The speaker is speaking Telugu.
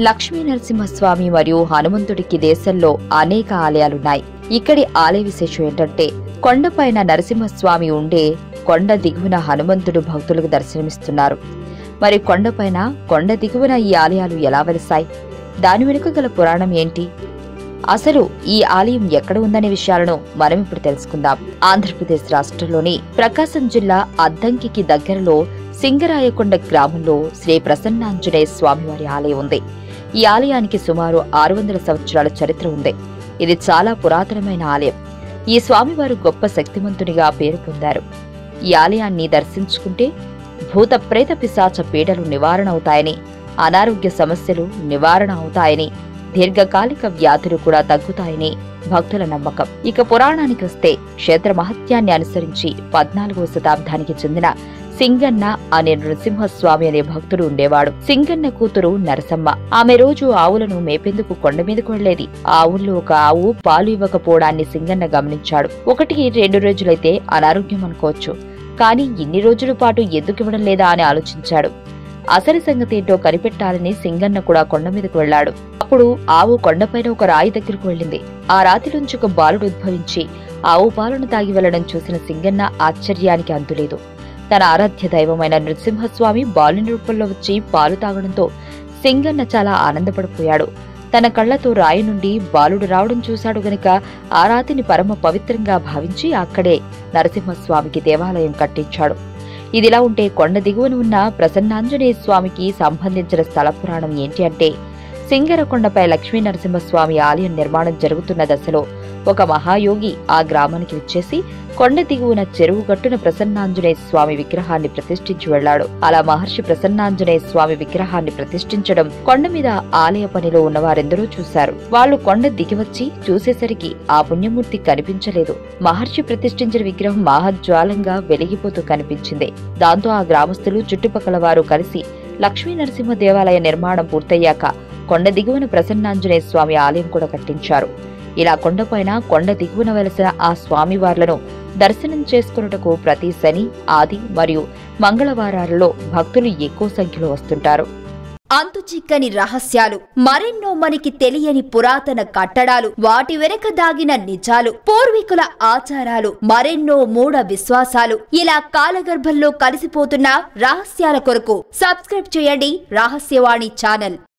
లక్ష్మీ నరసింహస్వామి మరియు హనుమంతుడికి దేశంలో అనేక ఆలయాలున్నాయి ఇక్కడి ఆలయ విశేషం ఏంటంటే కొండపైన నరసింహస్వామి ఉండే కొండ దిగువన హనుమంతుడు భక్తులకు దర్శనమిస్తున్నారు మరి కొండపైన కొండ దిగువన ఈ ఆలయాలు ఎలా వెలిశాయి దాని వెనుక గల పురాణం ఏంటి అసలు ఈ ఆలయం ఎక్కడ ఉందనే విషయాలను మనం ఇప్పుడు తెలుసుకుందాం ఆంధ్రప్రదేశ్ రాష్ట్రంలోని ప్రకాశం జిల్లా అద్దంకికి దగ్గరలో సింగరాయకొండ గ్రామంలో శ్రీ ప్రసన్నాంజనేయ స్వామివారి ఆలయం ఉంది ఈ ఆలయానికి సుమారు ఆరు వందల సంవత్సరాల చరిత్ర ఉంది ఇది చాలా పురాతనమైన ఆలయం ఈ స్వామివారు గొప్ప శక్తిమంతునిగా పేరు పొందారు ఈ ఆలయాన్ని దర్శించుకుంటే భూత ప్రేత పిశాచ పీడలు నివారణ అవుతాయని అనారోగ్య సమస్యలు నివారణ అవుతాయని దీర్ఘకాలిక వ్యాధులు కూడా తగ్గుతాయని భక్తుల నమ్మకం ఇక పురాణానికి వస్తే క్షేత్ర మహత్యాన్ని అనుసరించి పద్నాలుగవ శతాబ్దానికి చెందిన సింగన్న అనే నృసింహస్వామి అనే భక్తుడు ఉండేవాడు సింగన్న కూతురు నరసమ్మ ఆమె రోజు ఆవులను మేపేందుకు కొండ మీదకు వెళ్లేది ఆ ఆవుల్లో ఒక ఆవు పాలు ఇవ్వకపోవడాన్ని సింగన్న గమనించాడు ఒకటి రెండు రోజులైతే అనారోగ్యం అనుకోవచ్చు కానీ ఇన్ని రోజుల పాటు ఎందుకు ఇవ్వడం లేదా అని ఆలోచించాడు అసలు సంగతి ఏంటో కనిపెట్టాలని సింగన్న కూడా కొండ మీదకు వెళ్లాడు అప్పుడు ఆవు కొండపైన ఒక రాయి దగ్గరకు వెళ్ళింది ఆ రాతి నుంచి ఒక బాలుడు ఉద్భవించి ఆవు పాలను తాగి వెళ్లడం చూసిన సింగన్న ఆశ్చర్యానికి అంతులేదు తన ఆరాధ్య దైవమైన నృసింహస్వామి బాలుని రూపంలో వచ్చి పాలు తాగడంతో సింగన్న చాలా ఆనందపడిపోయాడు తన కళ్లతో రాయి నుండి బాలుడు రావడం చూశాడు గనుక ఆ రాతిని పరమ పవిత్రంగా భావించి అక్కడే నరసింహస్వామికి దేవాలయం కట్టించాడు ఇదిలా ఉంటే కొండ దిగువన ఉన్న ప్రసన్నాంజనేయ స్వామికి సంబంధించిన స్థల పురాణం ఏంటి అంటే సింగరకొండపై లక్ష్మీ నరసింహస్వామి ఆలయం నిర్మాణం జరుగుతున్న దశలో ఒక మహాయోగి ఆ గ్రామానికి వచ్చేసి కొండ దిగువన చెరువు గట్టున ప్రసన్నాంజనేయ స్వామి విగ్రహాన్ని ప్రతిష్ఠించి వెళ్లాడు అలా మహర్షి ప్రసన్నాంజనేయ స్వామి విగ్రహాన్ని ప్రతిష్ఠించడం కొండ మీద ఆలయ పనిలో ఉన్న వారెందరో చూశారు వాళ్ళు కొండ దిగివచ్చి చూసేసరికి ఆ పుణ్యమూర్తి కనిపించలేదు మహర్షి ప్రతిష్ఠించిన విగ్రహం మహాజ్వాలంగా వెలిగిపోతూ కనిపించింది దాంతో ఆ గ్రామస్తులు చుట్టుపక్కల వారు కలిసి లక్ష్మీ నరసింహ దేవాలయ నిర్మాణం పూర్తయ్యాక కొండ దిగువన ప్రసన్నాంజనేయ స్వామి ఆలయం కూడా కట్టించారు ఇలా కొండపైన కొండ దిగువన వెలసిన ఆ స్వామివార్లను దర్శనం చేసుకున్నటకు ప్రతి శని ఆది మరియు మంగళవారాలలో భక్తులు ఎక్కువ సంఖ్యలో వస్తుంటారు అంతు చిక్కని రహస్యాలు మరెన్నో మనకి తెలియని పురాతన కట్టడాలు వాటి వెనక దాగిన నిజాలు పూర్వీకుల ఆచారాలు మరెన్నో మూఢ విశ్వాసాలు ఇలా కాలగర్భంలో కలిసిపోతున్న రహస్యాల కొరకు సబ్స్క్రైబ్ చేయండి రహస్యవాణి ఛానల్